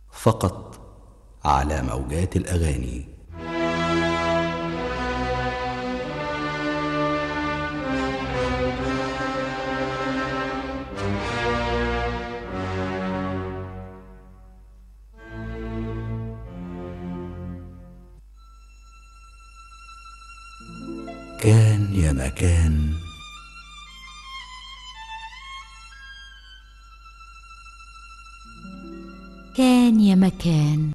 فقط على موجات الاغاني كان يا مكان كان يا مكان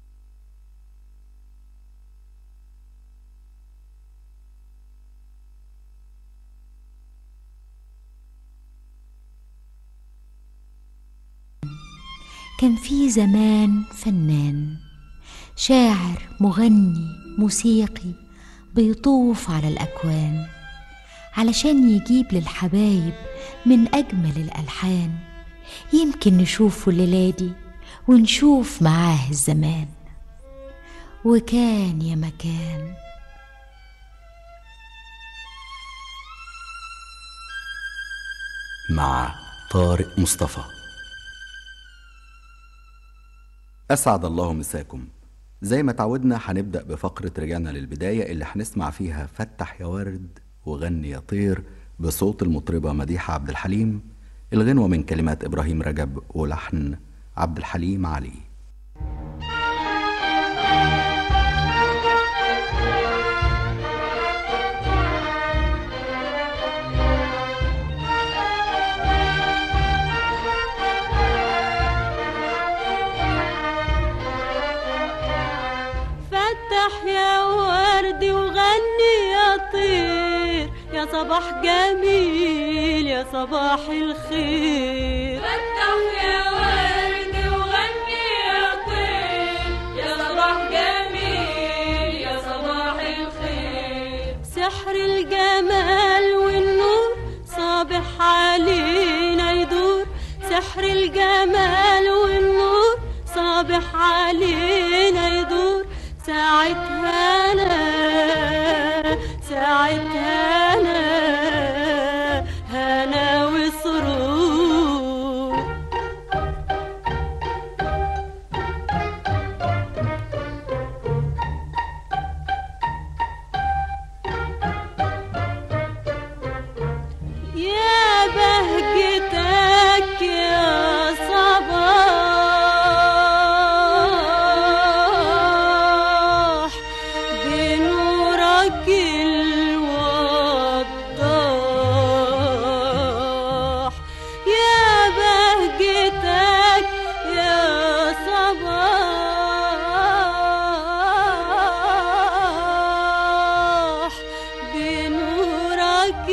كان في زمان فنان شاعر مغني موسيقي بيطوف على الأكوان علشان يجيب للحبايب من أجمل الألحان يمكن نشوفه الليلة دي ونشوف معاه الزمان وكان يا مكان مع طارق مصطفى أسعد الله مساكم زي ما تعودنا هنبدأ بفقرة رجعنا للبداية اللي هنسمع فيها فتح يا ورد وغني يا طير بصوت المطربة مديحة عبد الحليم الغنوة من كلمات إبراهيم رجب ولحن عبد الحليم علي فتح يا وردي وغني يا طير يا صباح جميل يا صباح الخير فتح يا وردي وغني يا طير يا صباح جميل يا صباح الخير سحر الجمال والنور صابح علينا يدور سحر الجمال والنور صابح علينا يدور ساعتها انا ساعتها انا هنا وسرور يا بهجتك يا صباح بنورك الوضاح يا بهجتك يا صباح بنورك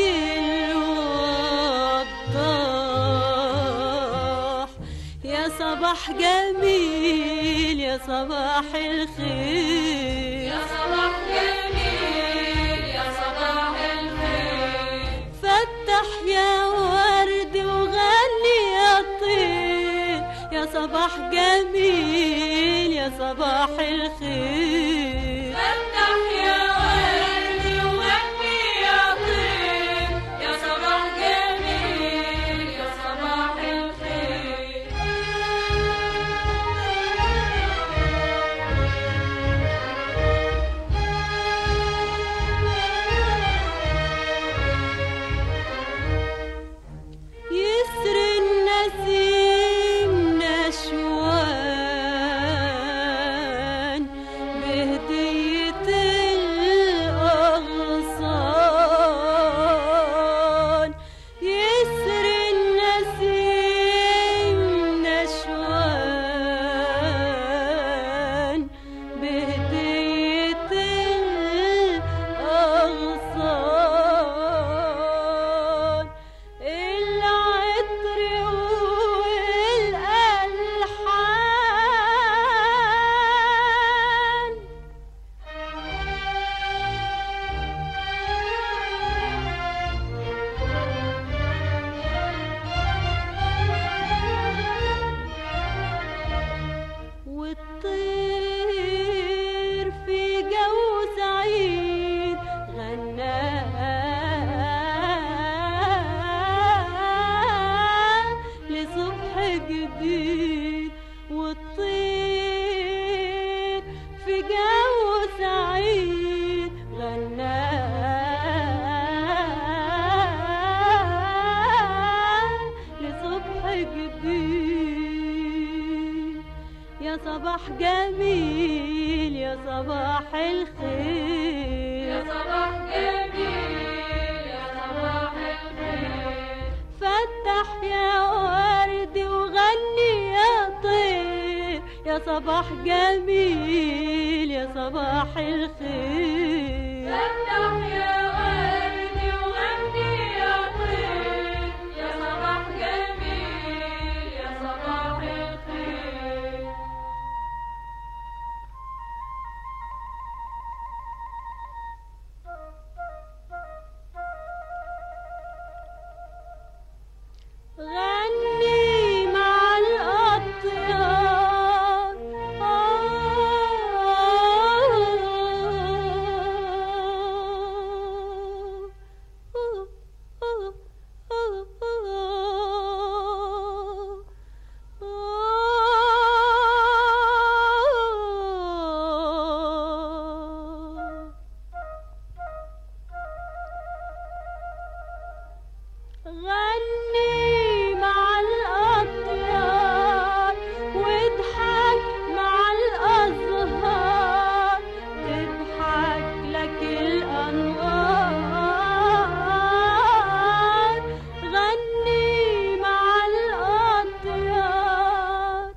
الوضاح يا صباح جميل يا صباح الخير يا صباح جميل يا صباح الخير فتح يا ورد وغني يا طير يا صباح جميل يا صباح الخير فتح يا وردي وغني يا طير يا صباح جميل يا صباح الخير يسري النسيم نشوان بهدية يا صباح جميل يا صباح الخير يا صباح جميل يا صباح الخير فتح يا ورد وغني يا طير يا صباح جميل يا صباح الخير فتح يا ورد وغني يا طير يا صباح جميل يا صباح الخير غني مع الأطيار غني مع الأطيار واضحك مع الأزهار تضحك لك الأنوار غني مع الأطيار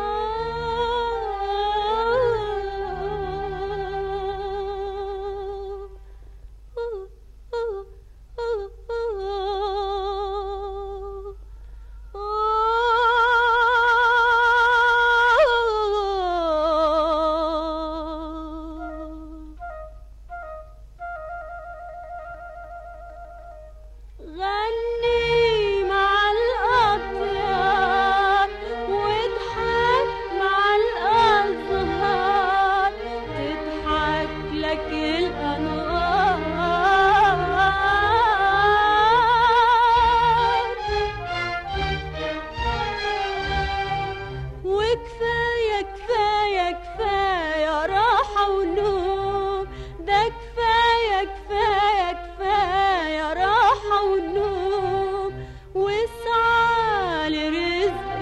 غني مع الأطيار واضحك مع الأزهار تضحك لك الأنوار وكفاية كفاية كفاية راحة ونوم ده كفاية كفاية كفاية راحة ونوم واسعى لرزق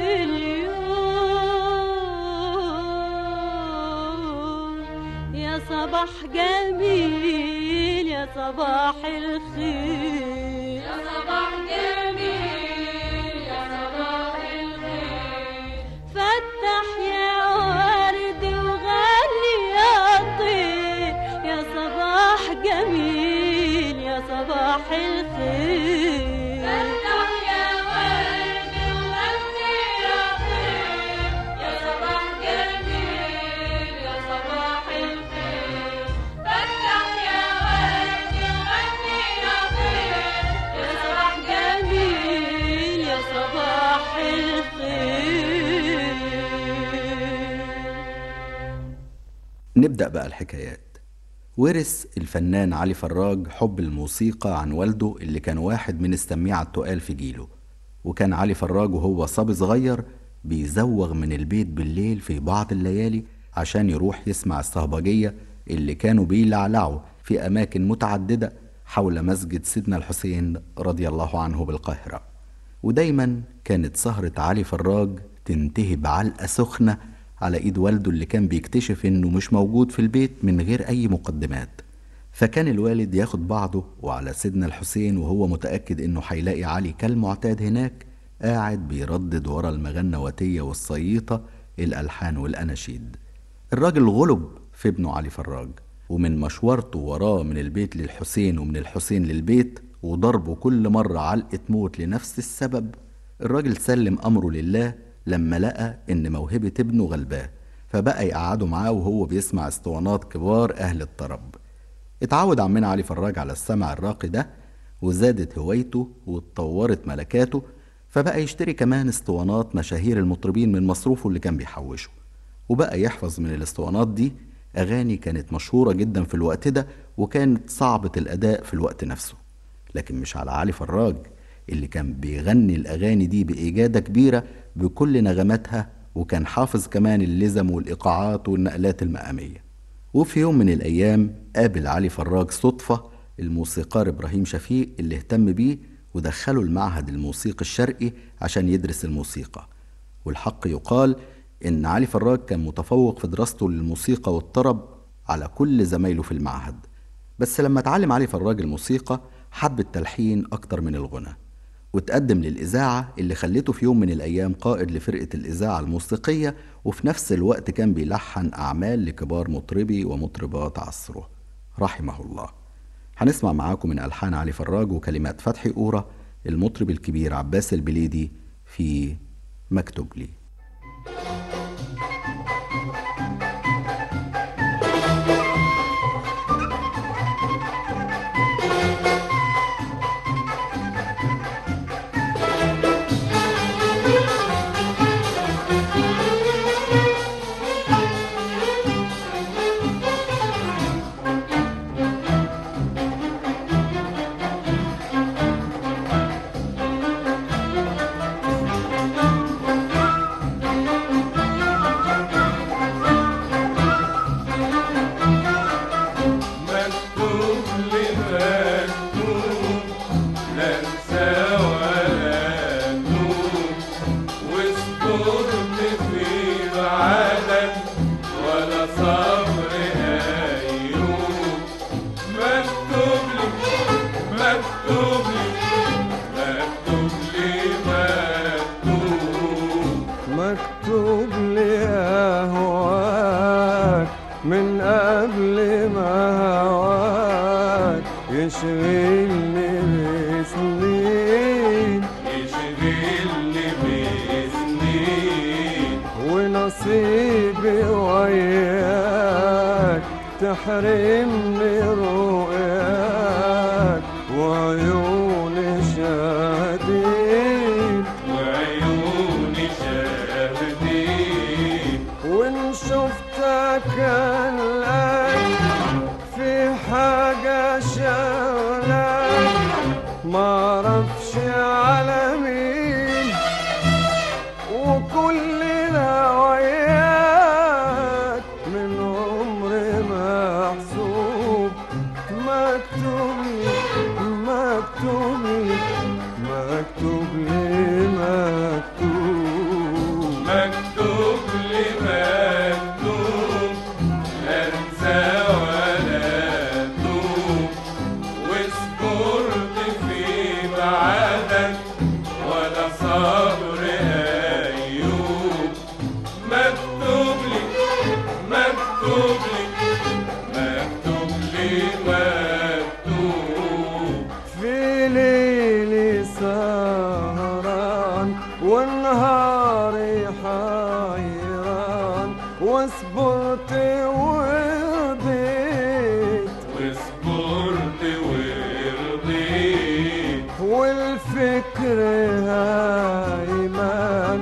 اليوم يا صباح جميل يا صباح الخير يا صباح جميل يا صباح الخير فتح يا ورد وغني يا طير يا صباح جميل يا صباح الخير فتح يا ورد وغني يا طير يا صباح جميل يا صباح الخير فتح يا ورد وغني يا طير يا صباح جميل يا صباح الخير نبدأ بقى الحكايات ورث الفنان علي فراج حب الموسيقى عن والده اللي كان واحد من السميعة التقال في جيله وكان علي فراج وهو صبي صغير بيزوغ من البيت بالليل في بعض الليالي عشان يروح يسمع الصهبجية اللي كانوا بيلعلعوا في أماكن متعددة حول مسجد سيدنا الحسين رضي الله عنه بالقاهرة ودايما كانت سهرة علي فراج تنتهي بعلقة سخنة على ايد والده اللي كان بيكتشف انه مش موجود في البيت من غير اي مقدمات فكان الوالد ياخد بعضه وعلى سيدنا الحسين وهو متأكد انه هيلاقي علي كالمعتاد هناك قاعد بيردد ورا المغنواتية والصييطة الألحان والأناشيد الراجل غلب في ابنه علي فراج ومن مشورته وراه من البيت للحسين ومن الحسين للبيت وضربه كل مرة علقة موت لنفس السبب الراجل سلم أمره لله لما لقى إن موهبة ابنه غلباه فبقى يقعده معاه وهو بيسمع اسطوانات كبار أهل الطرب اتعود عمنا علي فراج على السمع الراقي ده وزادت هوايته واتطورت ملكاته فبقى يشتري كمان اسطوانات مشاهير المطربين من مصروفه اللي كان بيحوشه وبقى يحفظ من الاسطوانات دي أغاني كانت مشهورة جدا في الوقت ده وكانت صعبة الأداء في الوقت نفسه لكن مش على علي فراج اللي كان بيغني الأغاني دي بإجادة كبيرة بكل نغماتها وكان حافظ كمان اللزم والإيقاعات والنقلات المقامية وفي يوم من الأيام قابل علي فراج صدفة الموسيقار إبراهيم شفيق اللي اهتم بيه ودخله المعهد الموسيقي الشرقي عشان يدرس الموسيقى والحق يقال إن علي فراج كان متفوق في دراسته للموسيقى والطرب على كل زمايله في المعهد بس لما اتعلم علي فراج الموسيقى حب التلحين أكتر من الغنى وتقدم للإذاعة اللي خلته في يوم من الأيام قائد لفرقة الإذاعة الموسيقية وفي نفس الوقت كان بيلحن أعمال لكبار مطربي ومطربات عصره رحمه الله هنسمع معاكم من ألحان علي فراج وكلمات فتحي قورة المطرب الكبير عباس البليدي في مكتوب لي مكتوب لي مكتوب لا انسى ولا اتوب وصبرت في بعدك ولا صبر ايوب مكتوب لي مكتوب لي مكتوب لي مكتوب مكتوب لي أهواك من قبل ما هواك يشغلني بسنين يشغلني بسنين ونصيبي وياك تحرمني رؤياك وعيوني شاهدين وعيوني شاهدين وان شفتك الآن في حاجة شغلك معرفش على مين وكل وياك من عمري محسوب مكتوب لي مكتوب لي مكتوب لي مكتوب مكتوب لي مكتوب لا انسى ولا اتوب واذكرت في بعدك ولا صبر ايوب مكتوب لي مكتوب لي مكتوب لي مكتوب في ليلي سهران ونهاري حيران وصبرت ورضيت وصبرت ورضيت والفكر هايمان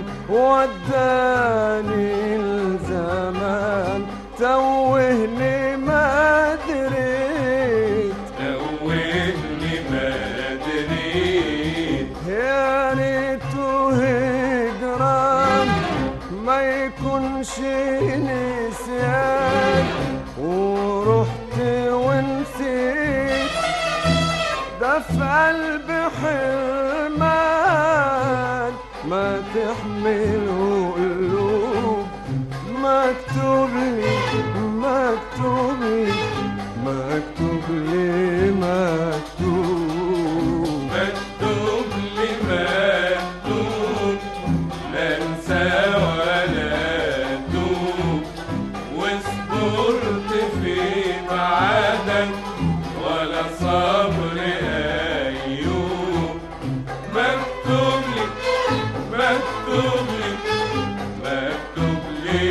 وداني الزمان توهني ما دريت توهني ما دريت يا ريته هجران ما يكونش نسيان ورحت ونسيت ده في قلبي حرمان ما تحمله قلوب مكتوب لي مكتوب لي مكتوب لي مكتوب مكتوب لي مكتوب لا انسى ولا اتوب وصبرت في بعدك ولا صبر ايوب مكتوب لي مكتوب لي مكتوب لي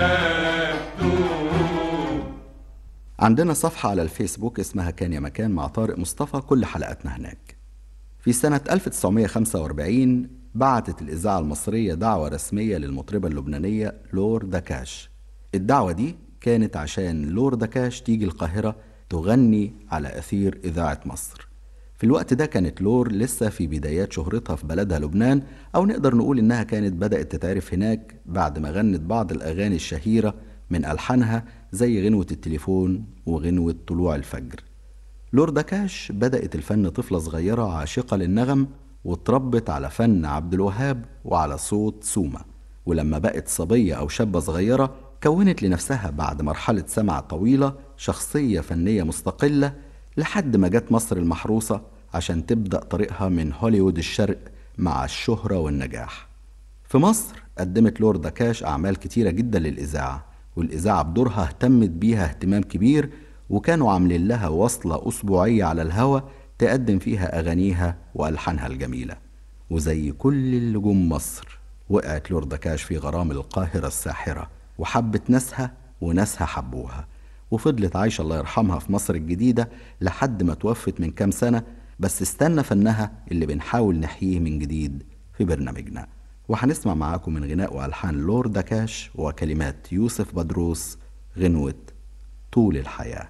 مكتوب عندنا صفحة على الفيسبوك اسمها كان يا مكان مع طارق مصطفى كل حلقاتنا هناك في سنة 1945 بعتت الإذاعة المصرية دعوة رسمية للمطربة اللبنانية لور داكاش الدعوة دي كانت عشان لور داكاش تيجي القاهرة تغني على أثير إذاعة مصر في الوقت ده كانت لور لسه في بدايات شهرتها في بلدها لبنان أو نقدر نقول إنها كانت بدأت تتعرف هناك بعد ما غنت بعض الأغاني الشهيرة من ألحانها زي غنوة التليفون وغنوة طلوع الفجر لور دكاش بدأت الفن طفلة صغيرة عاشقة للنغم واتربت على فن عبد الوهاب وعلى صوت سوما ولما بقت صبية أو شابة صغيرة كونت لنفسها بعد مرحلة سمع طويلة شخصية فنية مستقلة لحد ما جت مصر المحروسة عشان تبدأ طريقها من هوليوود الشرق مع الشهرة والنجاح في مصر قدمت لوردا كاش أعمال كتيرة جدا للإذاعة والإذاعة بدورها اهتمت بيها اهتمام كبير وكانوا عاملين لها وصلة أسبوعية على الهوا تقدم فيها أغانيها وألحانها الجميلة وزي كل اللي جم مصر وقعت لوردا كاش في غرام القاهرة الساحرة وحبت ناسها وناسها حبوها وفضلت عايشة الله يرحمها في مصر الجديدة لحد ما توفت من كام سنة بس استنى فنها اللي بنحاول نحييه من جديد في برنامجنا وهنسمع معاكم من غناء وألحان لوردا كاش وكلمات يوسف بدروس غنوة طول الحياه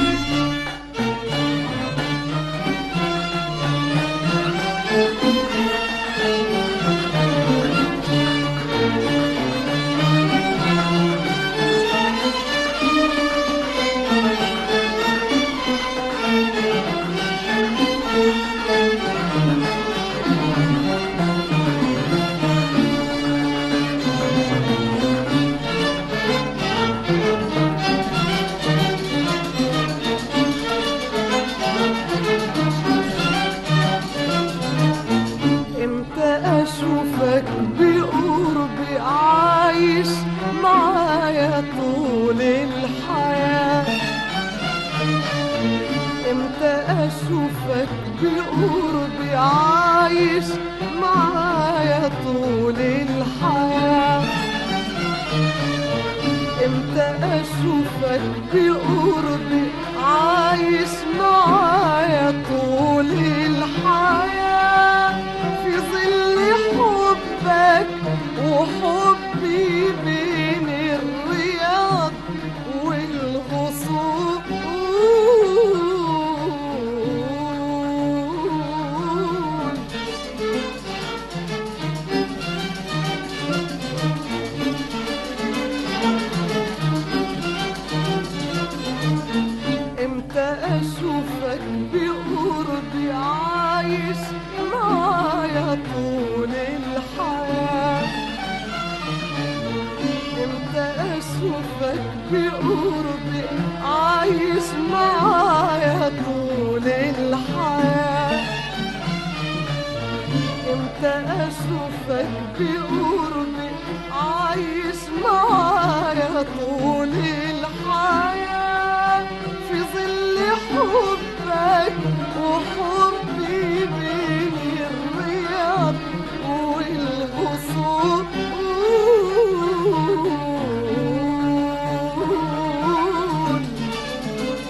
امتى اشوفك بقربي عايش معايا طول الحياة امتى اشوفك بقربي عايش معايا طول الحياة امتى اشوفك بقربي عايش معايا طول الحياة في ظل حبك وحبي بين الرياض والغصون امتى اشوفك بقربي عايش معايا طول الحياة امتى اشوفك بقربي عايش معايا طول الحياة امتى اشوفك بقربي عايش معايا طول الحياة في ظل حبك وحبي بين الرياض والغصون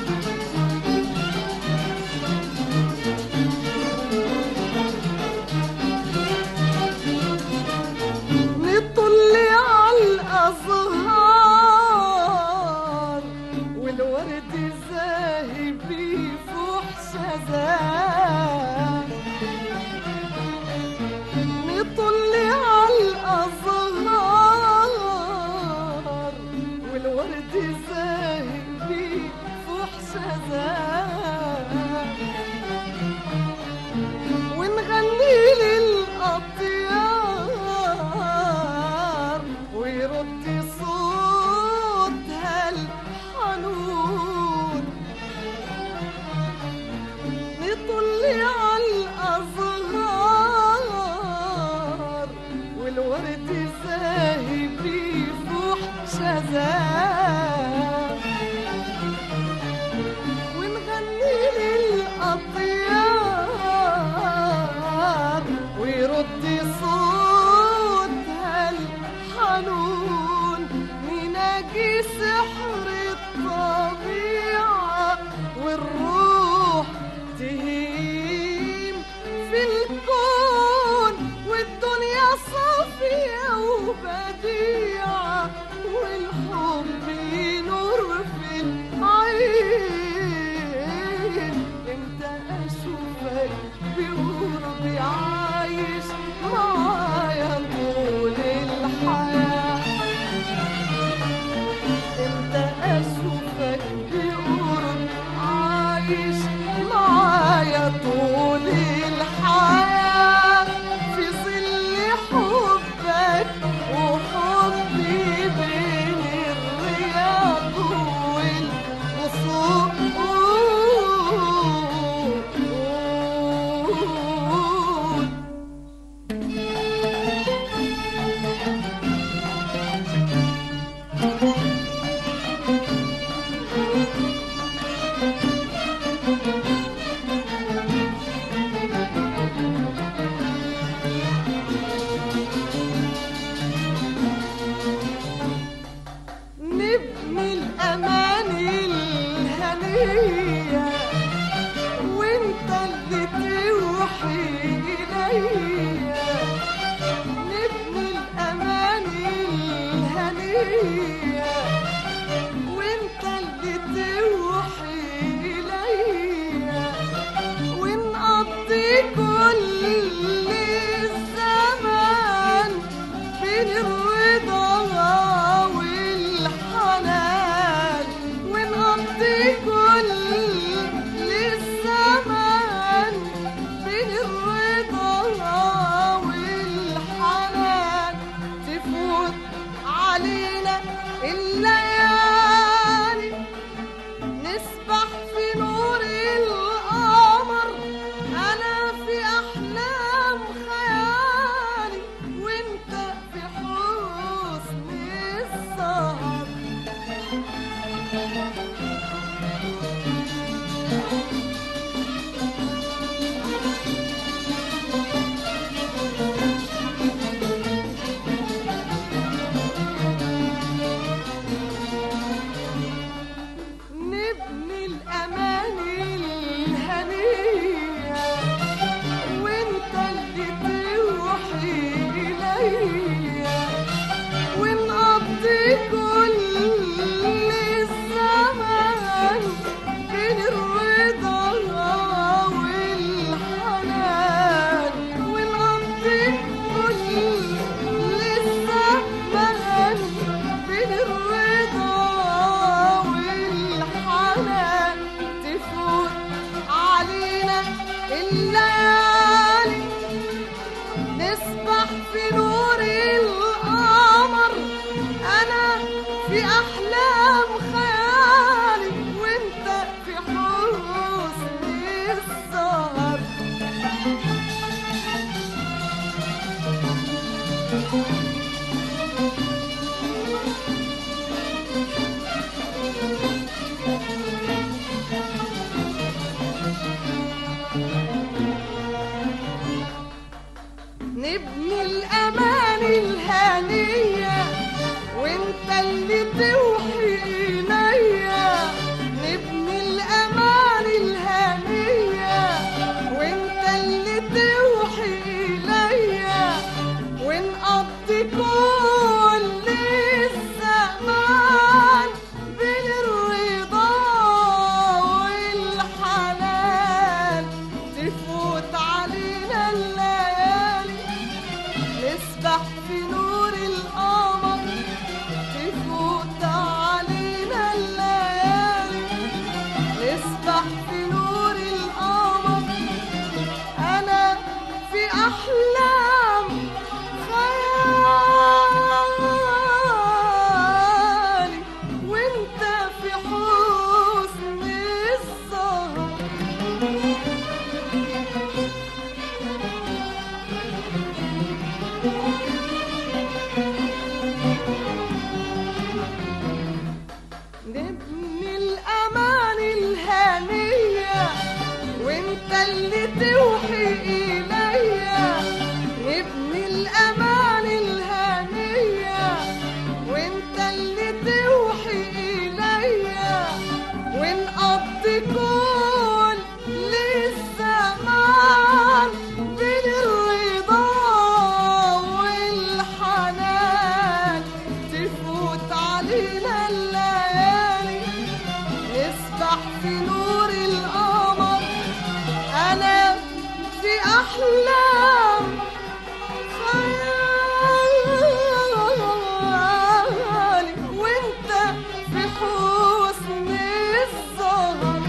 نطلي على الأزهار والورد زاهي بيفوح شذاه نطلي على الأزهار والورد زاهي بيفوح شذاه ونغني للأطيار ويرد صوتها الحنون نطلي على الأزهار والورد زاهي بيفوح شذاه ونغني للأطيار ويرد صوتها الحنون نناجي سحر الطبيعة والروح تهيم في الكون والدنيا صافية وبديعة والحب نور في العين انت اشوفك بقربي عايش معايا طول الحياة انت نبني الأماني الهنية وانت اللي توحي إليا نبني الأماني الهنية وانت اللي توحي إليا ونقضي كل الزمان بين الرضا والحنان ونقضي كل الزمان بين الرضا والحنان تفوت علينا الليالي نسبح في نور القمر أنا في أحلام خيالي وانت في حسن السهر نبني الأماني الهنية وانت اللي توحي إليا ونقضي كل الزمان بين الرضا والحنان ونقضي كل الزمان بين الرضا والحنان تفوت علينا الليالي نسبح في نور القمر أنا في أحلام خيالي وانت في حسن السهر نبني الأمان الهنية وانت اللي توحي إليا نبني الأمان الهنية وانت اللي توحي إليا ونقضي كل الزمان بين الرضا والحنان تفوت علينا الليالي نسبح في نور القمر تفوت علينا الليالي نسبح في نور القمر أنا في أحلام خيالي وانت في حسن السهر نبني الأمان الهنية وانت اللي توحي إليا نبني الأمان الهنية وانت اللي توحي إليا ونقضي كل الزمان بين الرضا والحنان تفوت علينا الليالي نسبح في نور القمر أنا في أحلام خيالي وانت في حسن السهر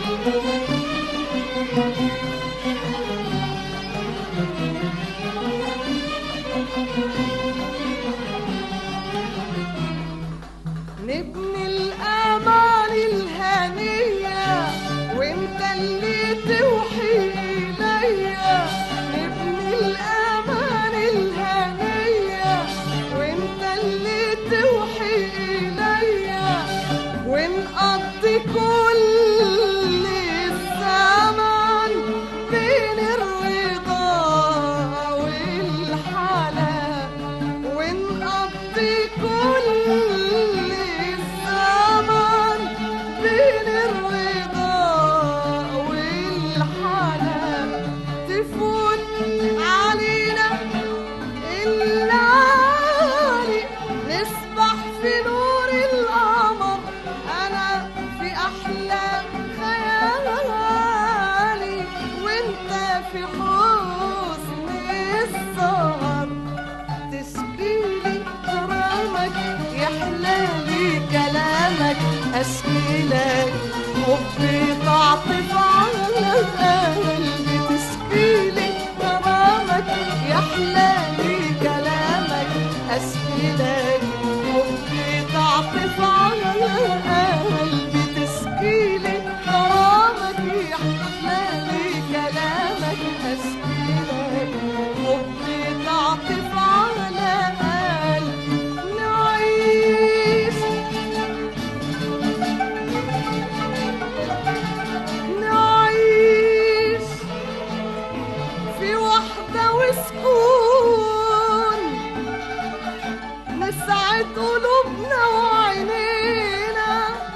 نبني الأمان الهنية وانت اللي توحي إليا نبني الأمان الهنية وانت اللي توحي إليا في نور القمر انا في احلى خيالي وانت في حسن السهر تشكيلي غرامك يحلالي كلامك اشكيلك حبي تعطف على قلبي تشكيلي غرامك يحلالي كلامك اشكيلك حبي تعطف على قلبي تشكيلي غرامك يحلالي كلامك اشكيلك حبي تعطف على قلبي نعيش نعيش في وحدة وسكون نسعد قلوبنا وعينينا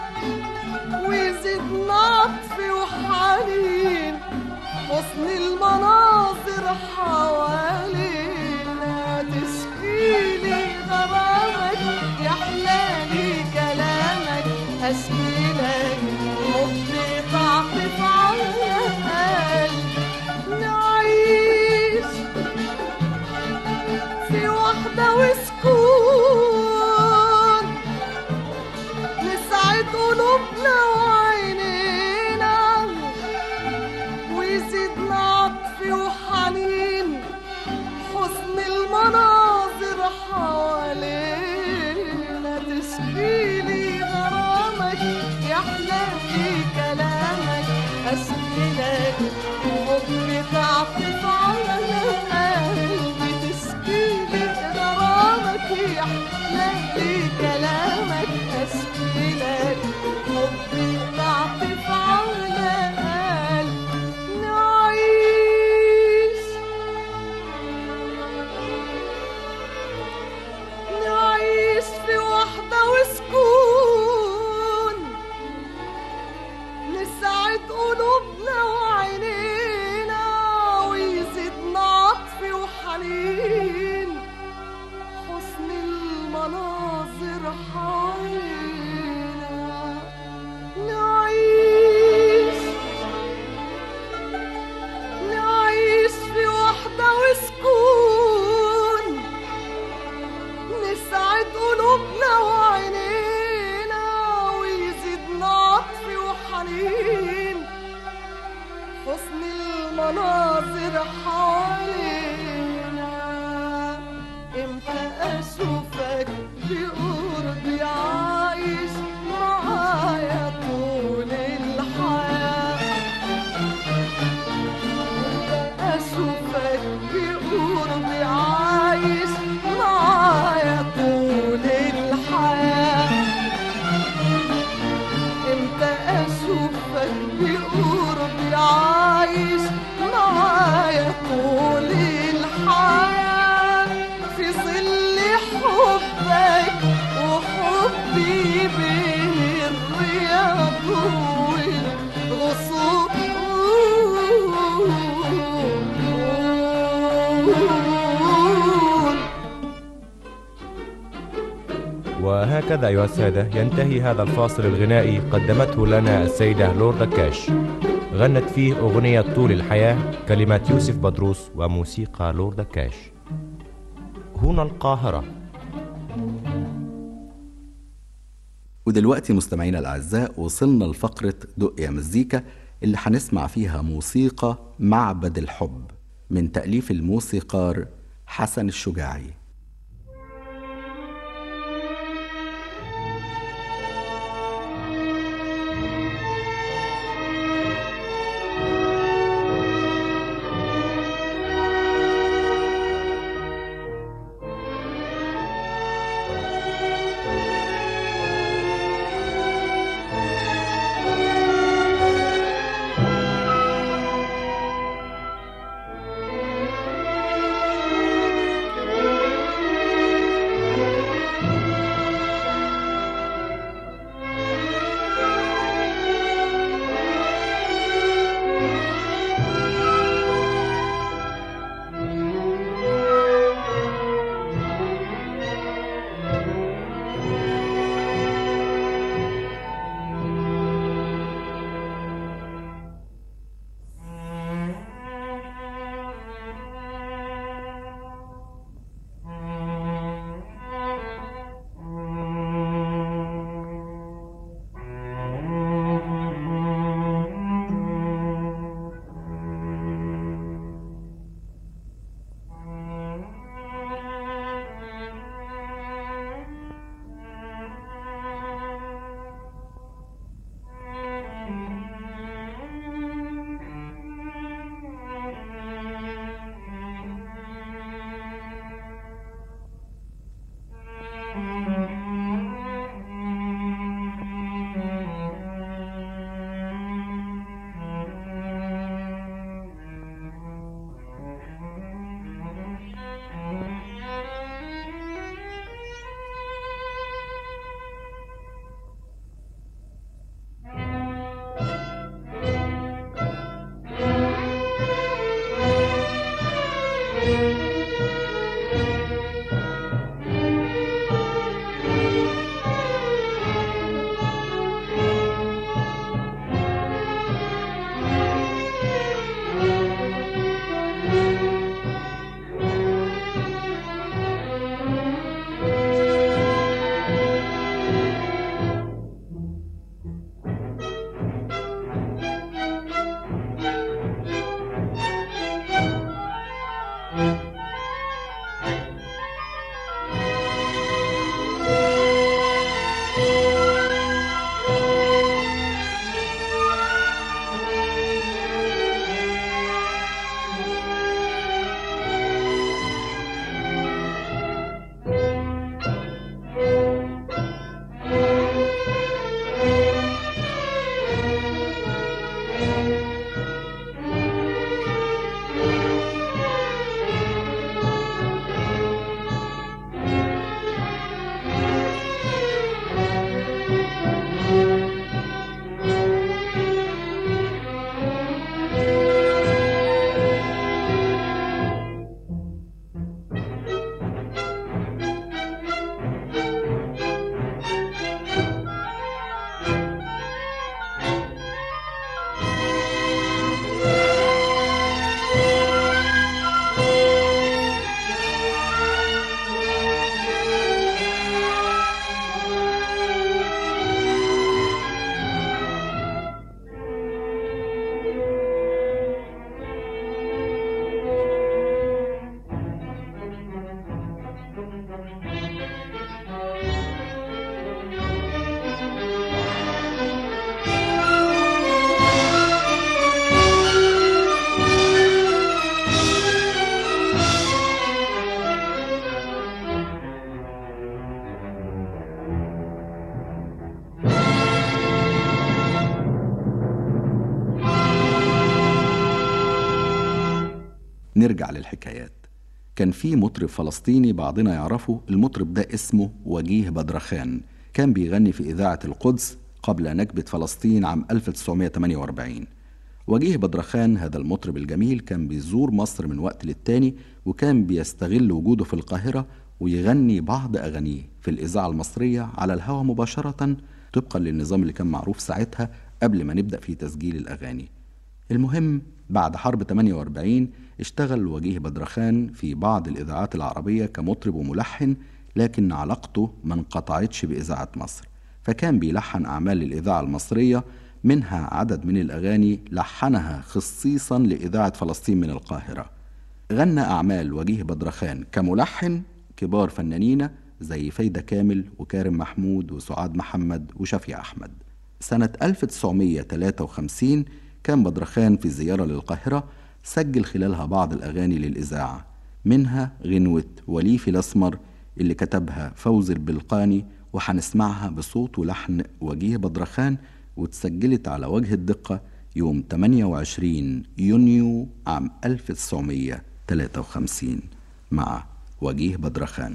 ويزيدنا عطف وحنين حسن المناظر حوالينا تشكيلي غرامك يحلالي كلامك أشكيلك حبي تعطف على قلبي نعيش في وحدة وسكون نسعد قلوبنا وعينينا ويزيدنا عطف وحنين حسن المناظر حوالينا تشكيلي غرامك يحلى في كلامك أشكيلك حبي تعطف على قلبي تشكيلي غرامك يحلى في كلامك أشكيلك حبي تعطف على قلبي نعيش نعيش في وحدة وسكون نسعد قلوبنا وعينينا ويزيدنا عطف وحنين حسن المناظر حوالينا نعيش نعيش في وحدة وسكون نسعد قلوبنا وعينينا ويزيدنا عطف وحنين حسن المناظر حوالينا امتى اشوفك بقربي عايش معايا طول الحياه أشوفك بقربي عايش معايا طول الحياة امتى أشوفك بقربي عايش معايا طول الحياة في ظل حبك وحبي بين الرياض والغصون وهكذا أيها السادة ينتهي هذا الفاصل الغنائي قدمته لنا السيدة لوردا كاش غنت فيه أغنية طول الحياة كلمات يوسف بدروس وموسيقى لوردا كاش هنا القاهرة ودلوقتي مستمعينا الأعزاء وصلنا لفقرة دق يا مزيكا اللي هنسمع فيها موسيقى معبد الحب من تأليف الموسيقار حسن الشجاعي يا نرجع للحكايات كان في مطرب فلسطيني بعضنا يعرفه المطرب ده اسمه وجيه بدرخان كان بيغني في إذاعة القدس قبل نكبة فلسطين عام 1948 وجيه بدرخان هذا المطرب الجميل كان بيزور مصر من وقت للتاني وكان بيستغل وجوده في القاهرة ويغني بعض أغانيه في الإذاعة المصرية على الهواء مباشرة طبقا للنظام اللي كان معروف ساعتها قبل ما نبدأ في تسجيل الأغاني المهم بعد حرب 48 اشتغل وجيه بدرخان في بعض الإذاعات العربية كمطرب وملحن لكن علاقته ما انقطعتش بإذاعة مصر فكان بيلحن أعمال للإذاعة المصرية منها عدد من الأغاني لحنها خصيصا لإذاعة فلسطين من القاهرة غنى أعمال وجيه بدرخان كملحن كبار فنانين زي فايدة كامل وكارم محمود وسعاد محمد وشفيع أحمد سنة 1953 كان بدرخان في زيارة للقاهرة سجل خلالها بعض الأغاني للإذاعة منها غنوة وليفي الأسمر اللي كتبها فوزي البلقاني وهنسمعها بصوت ولحن وجيه بدرخان واتسجلت على وجه الدقة يوم 28 يونيو عام 1953 مع وجيه بدرخان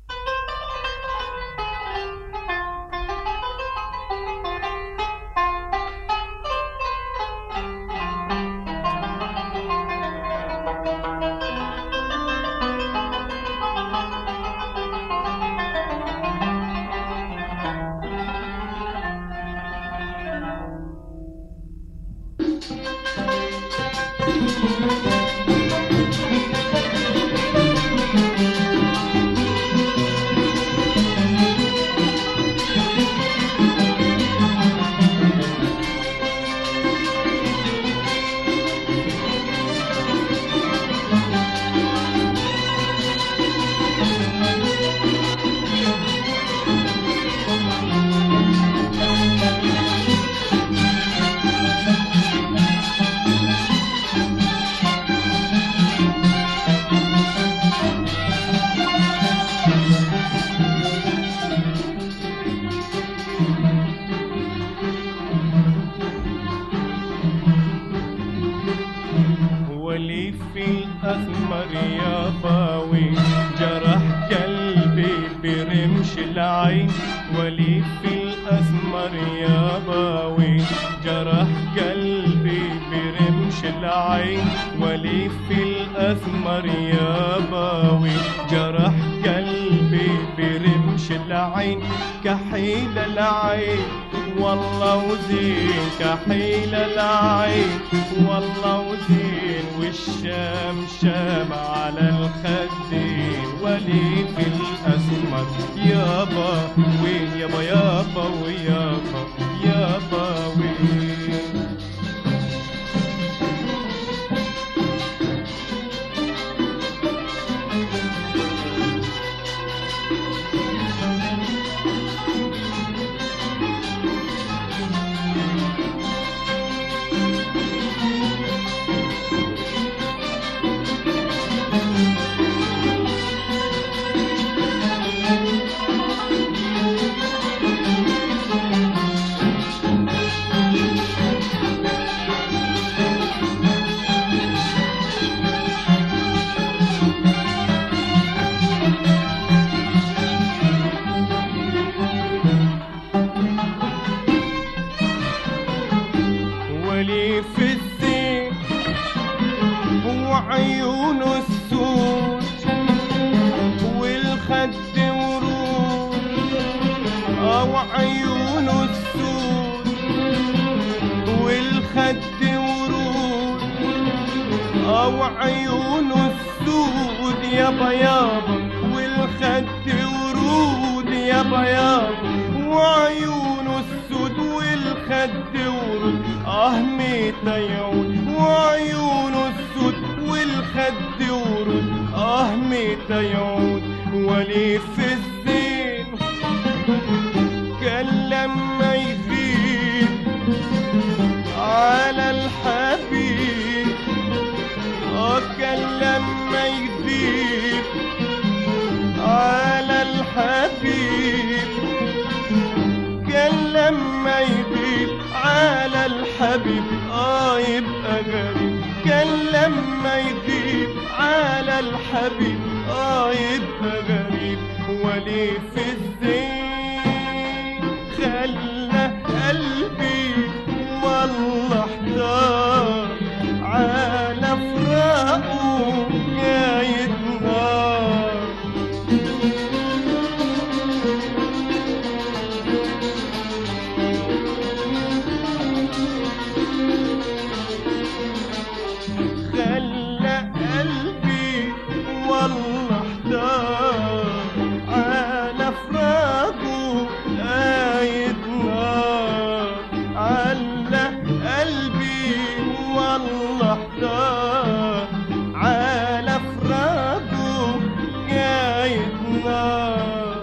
ولي في الأثمر يا باوي جرح قلبي برمش العين ولي في الأثمر يا باوي جرح قلبي برمش العين ولي في الأثمر يا باوي جرح قلبي برمش العين كحيل العين والله وزين كحيل العين والله وزين والشام شام على الخدين ولي في الأسمر يابا وين يابا يابا ويابا يابا وين ولي في الزين وعيونه السود والخد ورود او عيونه السود والخد ورود او عيونه السود يابا يابا والخد ورود يابا يابا وعيونه السود والخد ورود اه ميت يعود وعيونه السود والخد ورود اه ميت يعود ولي في الزين كان لما يغيب على الحبيب اه كان لما يغيب على الحبيب كان لما يغيب على الحبيب اه يبقى غريب كان لما يغيب على الحبيب اه يبقى غريب ولي في الزين خلى قلبي والله احتار على فراقه جاية نار خلى قلبي والله احتار على فراقه آية نار على قلبي والله احتار على فراقه آية نار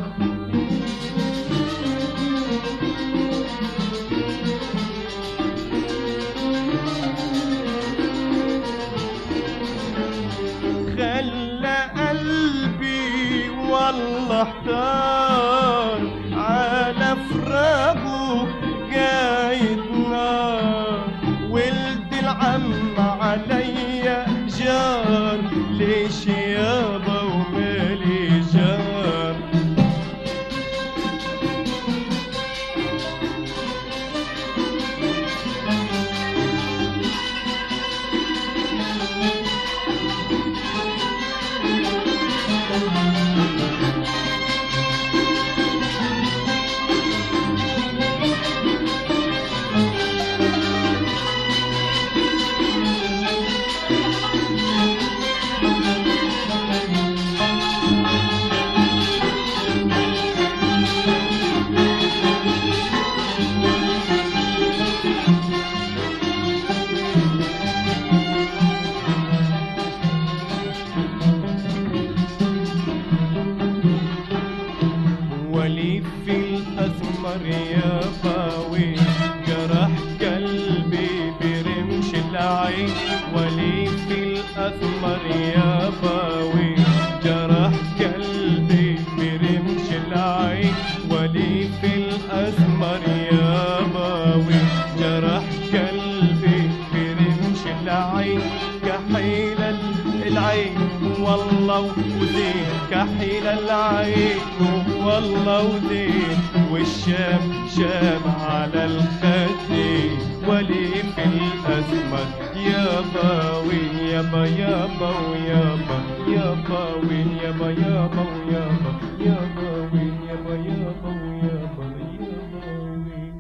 خلى قلبي والله احتار على فراقه جاية نار ولد العم عليا جار ليش يابا ومالي جار ولي في الأزمر يا باوي جرح قلبي برمش العين ولي في الأزمر يا باوي جرح قلبي برمش العين ولي في الأزمر يا باوي جرح قلبي برمش العين كحيل العين والله وزين كحيل العين والله وزين والشام شام على الخدين ولي في الأزمة يا باوي يابا يابا ويابا يابا وين يابا يابا ويابا يابا وين يابا يابا ويابا يابا وين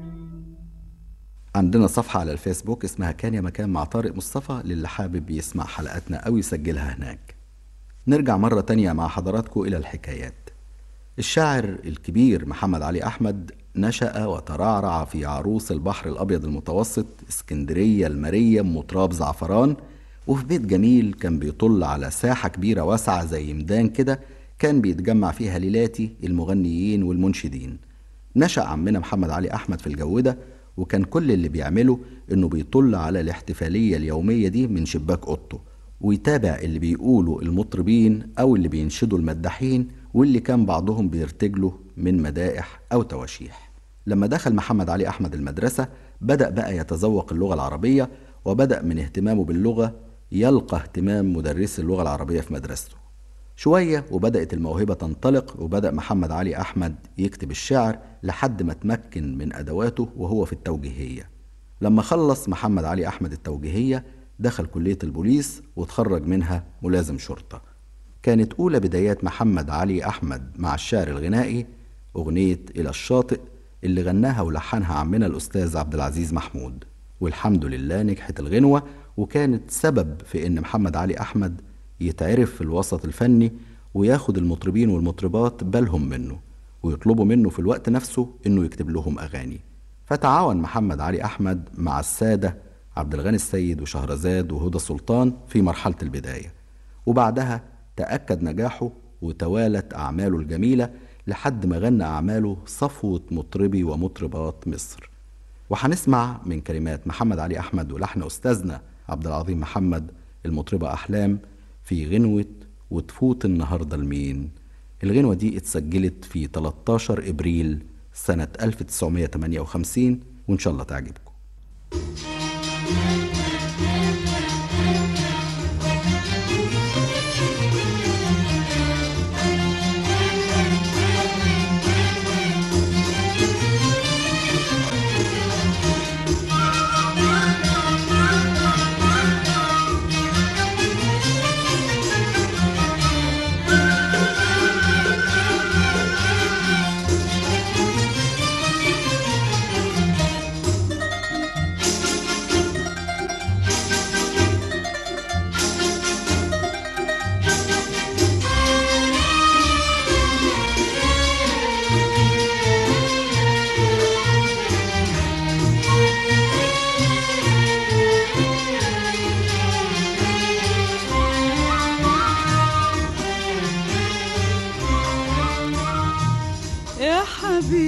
عندنا صفحة على الفيسبوك اسمها كان يا مكان مع طارق مصطفى للي حابب يسمع حلقاتنا أو يسجلها هناك نرجع مرة تانية مع حضراتكم إلى الحكايات الشاعر الكبير محمد علي أحمد نشأ وترعرع في عروس البحر الأبيض المتوسط اسكندرية المارية أم تراب زعفران وفي بيت جميل كان بيطل على ساحة كبيرة واسعة زي ميدان كده كان بيتجمع فيها ليلاتي المغنيين والمنشدين نشأ عمنا محمد علي أحمد في الجو ده وكان كل اللي بيعمله إنه بيطل على الاحتفالية اليومية دي من شباك أوضته ويتابع اللي بيقولوا المطربين أو اللي بينشدوا المداحين واللي كان بعضهم بيرتجله من مدائح أو تواشيح لما دخل محمد علي أحمد المدرسة بدأ بقى يتذوق اللغة العربية وبدأ من اهتمامه باللغة يلقى اهتمام مدرس اللغة العربية في مدرسته شوية وبدأت الموهبة تنطلق وبدأ محمد علي أحمد يكتب الشعر لحد ما تمكن من أدواته وهو في التوجيهية لما خلص محمد علي أحمد التوجيهية دخل كلية البوليس وتخرج منها ملازم شرطة كانت أولى بدايات محمد علي أحمد مع الشعر الغنائي أغنية إلى الشاطئ اللي غناها ولحنها عمنا الأستاذ عبد العزيز محمود والحمد لله نجحت الغنوة وكانت سبب في إن محمد علي أحمد يتعرف في الوسط الفني وياخد المطربين والمطربات بالهم منه ويطلبوا منه في الوقت نفسه إنه يكتب لهم أغاني فتعاون محمد علي أحمد مع السادة عبد الغني السيد وشهرزاد وهدى سلطان في مرحلة البداية وبعدها تأكد نجاحه وتوالت أعماله الجميلة لحد ما غنى أعماله صفوة مطربي ومطربات مصر وهنسمع من كلمات محمد علي أحمد ولحن أستاذنا عبد العظيم محمد المطربة أحلام في غنوة وتفوت النهاردة المين الغنوة دي اتسجلت في 13 إبريل سنة 1958 وإن شاء الله تعجبكم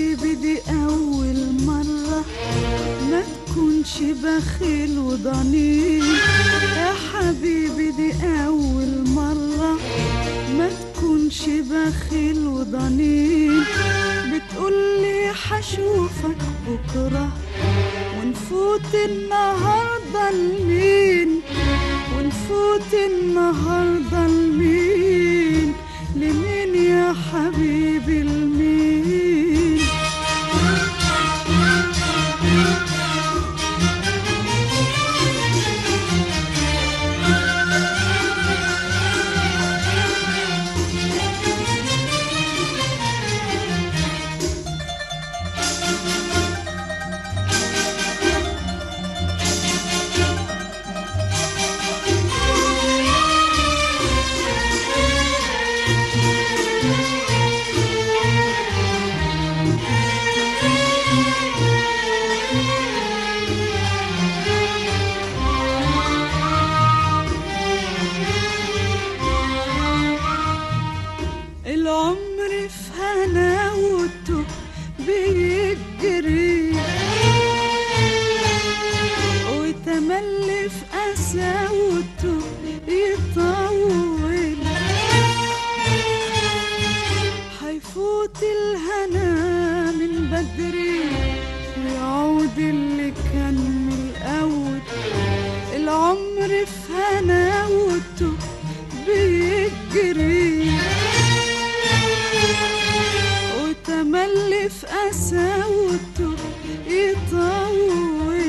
حبيبي دي أول مرة ما تكونش بخيل وضنين يا حبيبي دي أول مرة ما تكونش بخيل وضنين بتقولي حشوفك بكرة ونفوت النهاردة لمين ونفوت النهاردة لمين لمين يا حبيبي لمين العمر في هناوته بيجري وتملي في قساوته يطول حيفوت الهنا من بدري ويعود اللي كان من الأول العمر في هناوته بيجري وتملي في قساوته يطول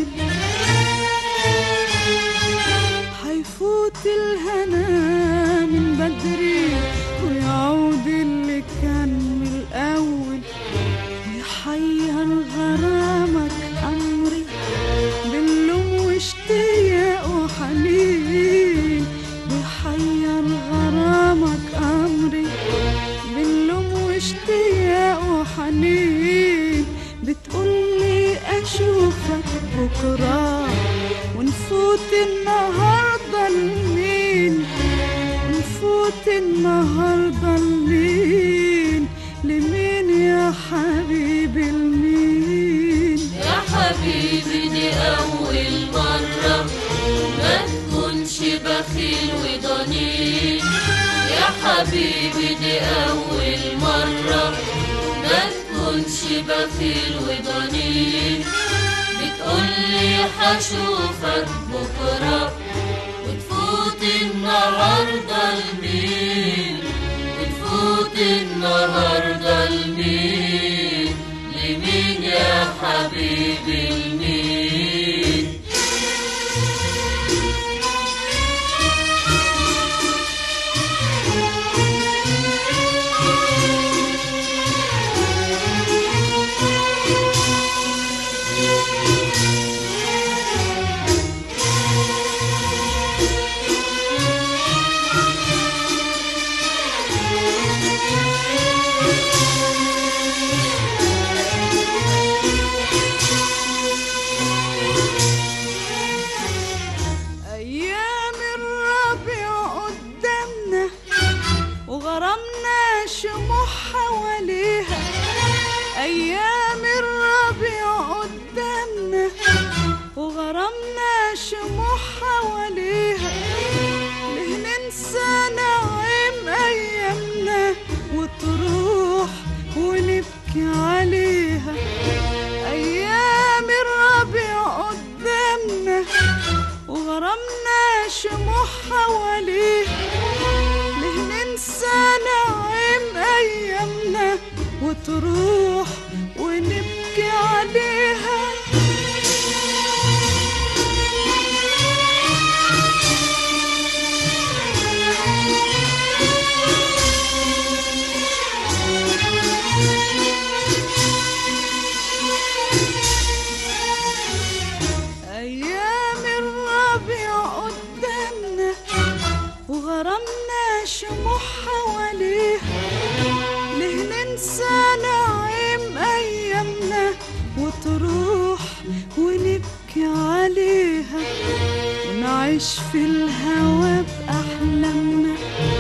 حيفوت الهنا من بدري ويعود اللي كان من الأول ويحير غرامك أمري باللوم واشتياق وحنين بيحير غرامك أمري باللوم واشتياق وحنين بتقولي أشوفك بكرة ونفوت النهاردة لمين ونفوت النهاردة لمين لمين يا حبيبي لمين يا حبيبي دي أول مرة ما تكونش بخيل وضنين يا حبيبي دي أول مرة ما تكونش بخيل وضنين بتقولي حشوفك بكرة وتفوت النهاردة لمين وتفوت النهاردة لمين لمين يا حبيبي لمين أيام الربيع قدامنا وغرامنا شموع حواليها أيام الربيع قدامنا وغرامنا شموع حواليها ليه ننسى نعيم أيامنا وتروح ونبكي عليها أيام الربيع قدامنا وغرامنا شموع حواليها ليه ننسى نعيم أيامنا وتروح ونبكي عليها أيام الربيع قدامنا وغرامنا شموع حواليها ليه ننسى نعيم أيامنا وتروح ونبكي عليها ونعيش في الهوى بأحلامنا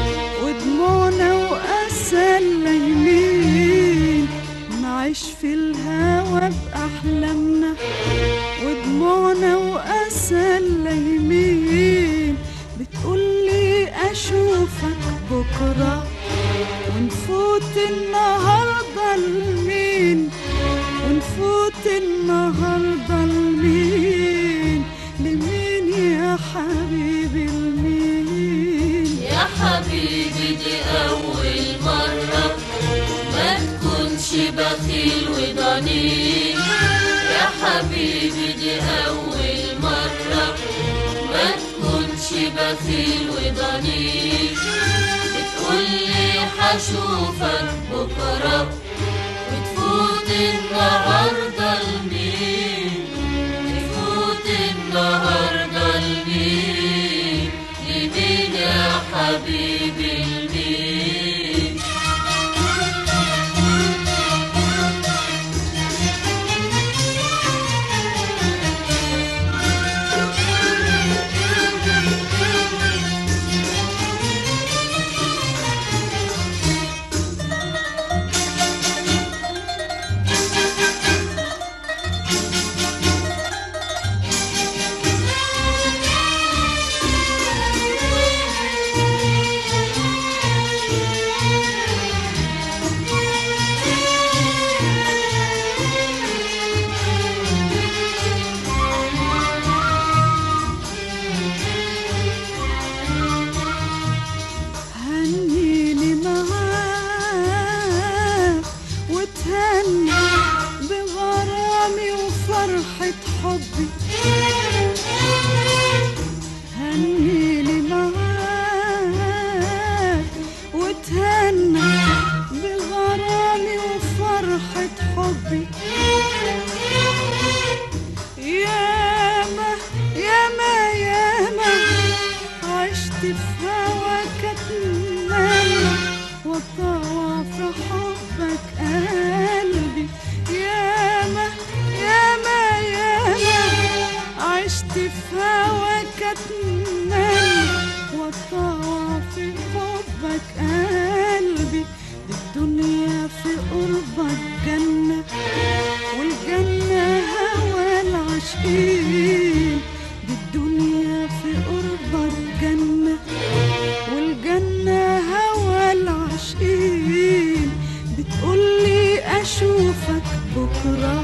ودموعنا وأسى الليلين نعيش في الهوى الهوى بأحلامنا ودموعنا وأسى الليمين بتقولي أشوفك بكرة ونفوت النهاردة لمين ونفوت النهاردة لمين لمين يا حبيبي لمين يا حبيبي دي أول مرة ما تكونش بخيل وضنين يا حبيبي دي أول مرة ما تكونش بخيل وضنين بتقولي حشوفك بكرة وتفوت النهاردة لمين تفوت النهاردة لمين لمين يا حبيبي لمين هنيني معاك وتهني بغرامي وفرحة حبي هنيني معاك وتهني بغرامي وفرحة حبي ياما ياما ياما عشت في هواك اتمنى وطوع في حبك قلبي ياما ياما ياما عشت في هواك اتمنى وطوع في حبك قلبي الدنيا في قربك جنة والجنة هوى العاشقين دي الدنيا في قربك جنة والجنة هوى العاشقين بتقولي أشوفك بكرة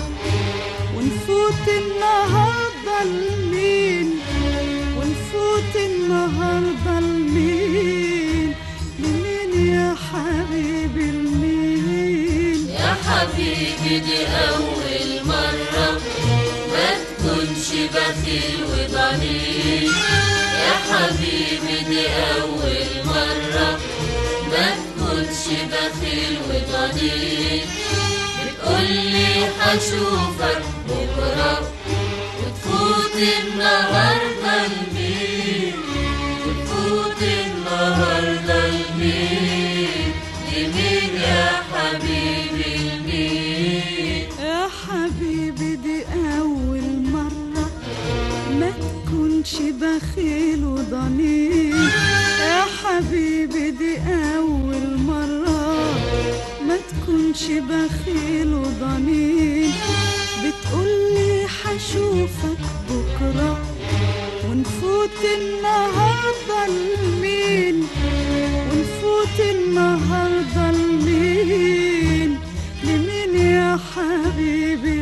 ونفوت النهاردة لمين ونفوت النهاردة لمين لمين يا حبيبي لمين يا حبيبي دي أول مرة ما تكونش بخيل وضنين يا حبيبي دي أول مرة ما تكونش بخيل وضنين بتقولي حشوفك بكرة وتفوت النهاردة لمين وتفوت النهاردة لمين لمين يا حبيبي لمين يا حبيبي دي أول مرة ما تكونش بخيل وضنين يا حبيبي دي أول مرة ما تكونش بخيل وضنين بتقولي حشوفك بكرة ونفوت النهاردة لمين ونفوت النهاردة لمين لمين يا حبيبي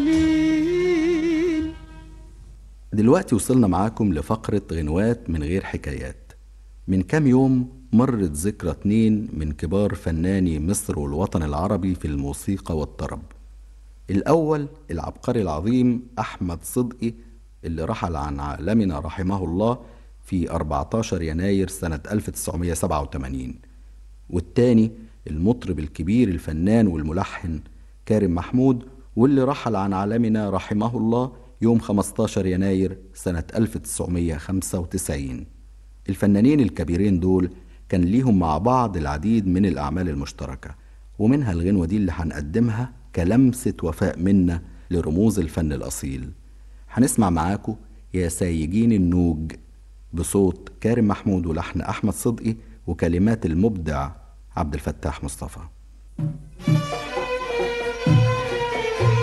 لمين دلوقتي وصلنا معاكم لفقرة غنوات من غير حكايات من كام يوم مرت ذكرى اتنين من كبار فناني مصر والوطن العربي في الموسيقى والطرب الأول العبقري العظيم أحمد صدقي اللي رحل عن عالمنا رحمه الله في 14 يناير سنة 1987 والتاني المطرب الكبير الفنان والملحن كارم محمود واللي رحل عن عالمنا رحمه الله يوم 15 يناير سنة 1995 الفنانين الكبيرين دول كان ليهم مع بعض العديد من الأعمال المشتركة ومنها الغنوة دي اللي هنقدمها كلمسة وفاء منا لرموز الفن الأصيل هنسمع معاكم يا سايجين النوج بصوت كارم محمود ولحن أحمد صدقي وكلمات المبدع عبد الفتاح مصطفى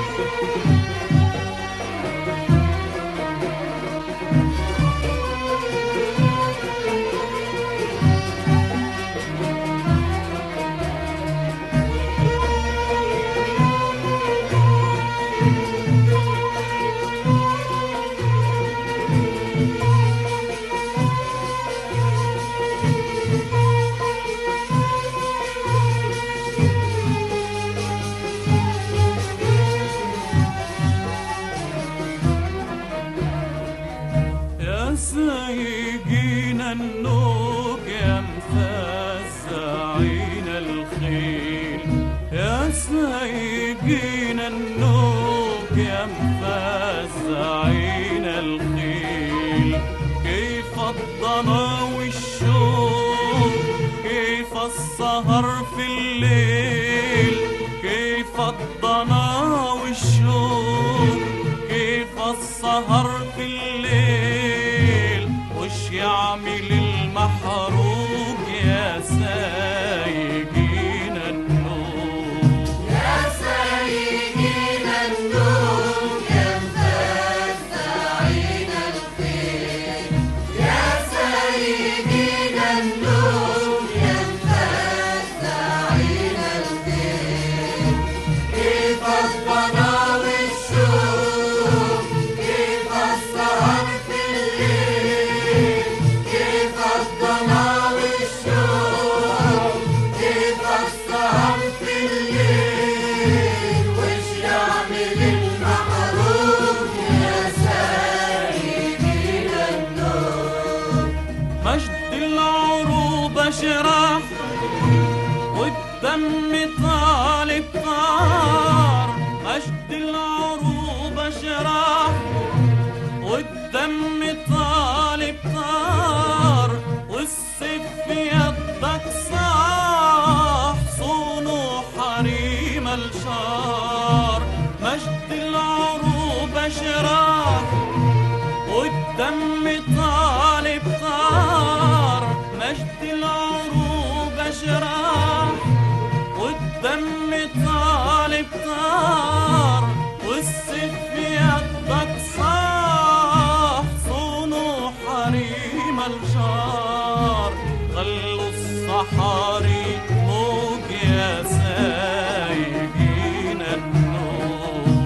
يا مفزعين الخيل كيف الضنا والشوق كيف السهر في الليل كيف الضنا والشوق كيف السهر في الليل وش يعمل المحروق يا سايقين النور مجد العروبة شراح والدم طالب طار مجد العروبة شراح والدم طالب طار والسيف في يدك صاح صونوا حريم الشار مجد العروبة شراح والدم طالب طار مجد العروبة شراح والدم طالب طار والسيف في يدك صاح صونوا حريم الجار خلوا الصحاري فوق يا سايقين النور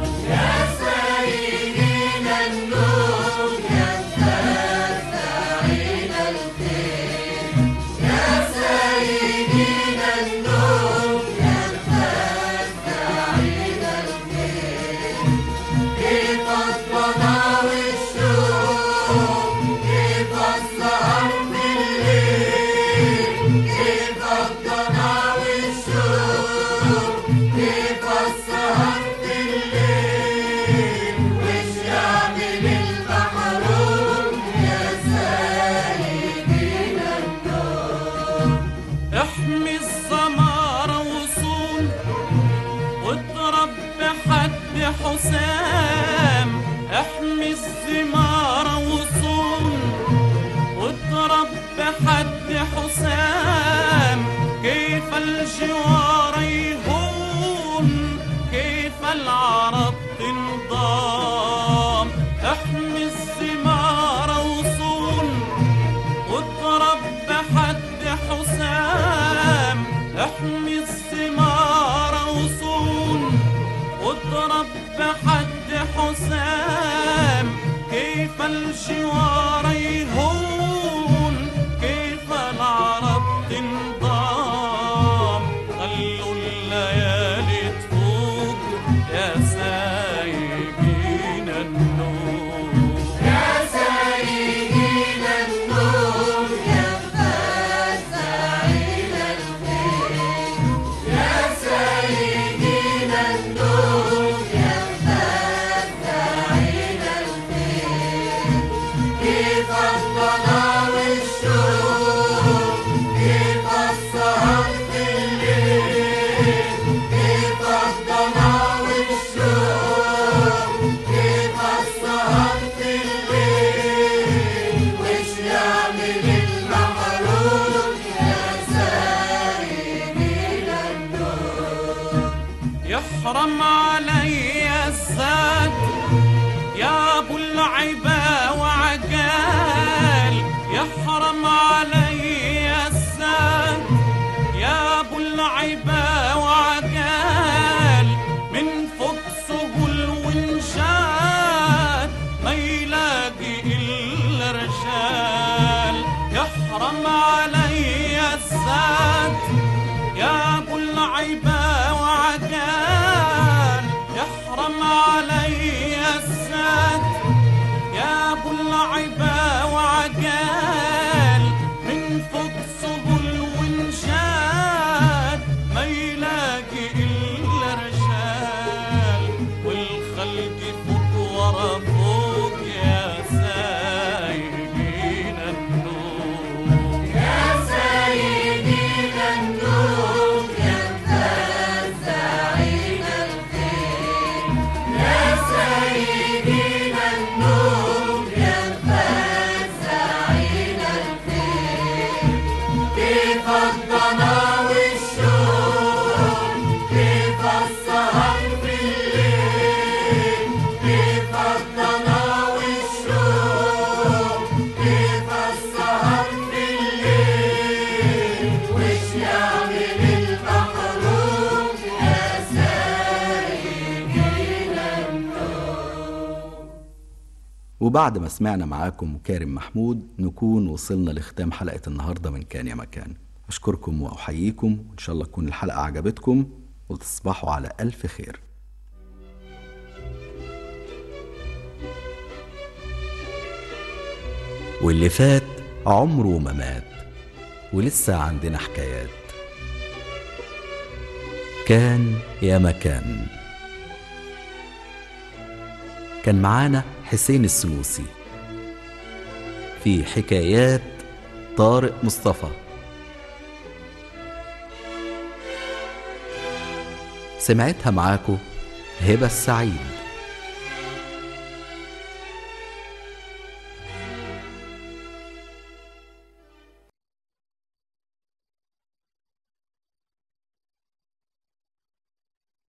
احمي الزمارة وصول واضرب بحد حسام احمي الزمارة وصول واضرب بحد حسام كيف الجوار يهون كيف العرب تنضام احمي الزمارة وصول واضرب بحد حسام احمي الثمار وصون واضرب بحد حسام كيف الجوار يهون كيف العرب تنضام خلوا الليالي تفوق يا سايقين النور يحرم علي الزاد يا ابو العبا وعقال يحرم علي الزاد يا ابو العبا وعقال من فوق سهل ونشاد ما يلاقي الا رجال يحرم علي الزاد يا ابو العيبة وعقال يحرم علي الساد يا ابو العيبة وعقال من فوق سهل ونشاد ما يلاقي الا رجال والخلق عرفوك يا سايقين النور وبعد ما سمعنا معاكم كارم محمود نكون وصلنا لختام حلقة النهاردة من كان يا مكان أشكركم وأحييكم وإن شاء الله تكون الحلقة عجبتكم وتصبحوا على ألف خير واللي فات عمره ما مات ولسه عندنا حكايات كان يا مكان كان معانا حسين السنوسي في حكايات طارق مصطفى سمعتها معاكو هبة السعيد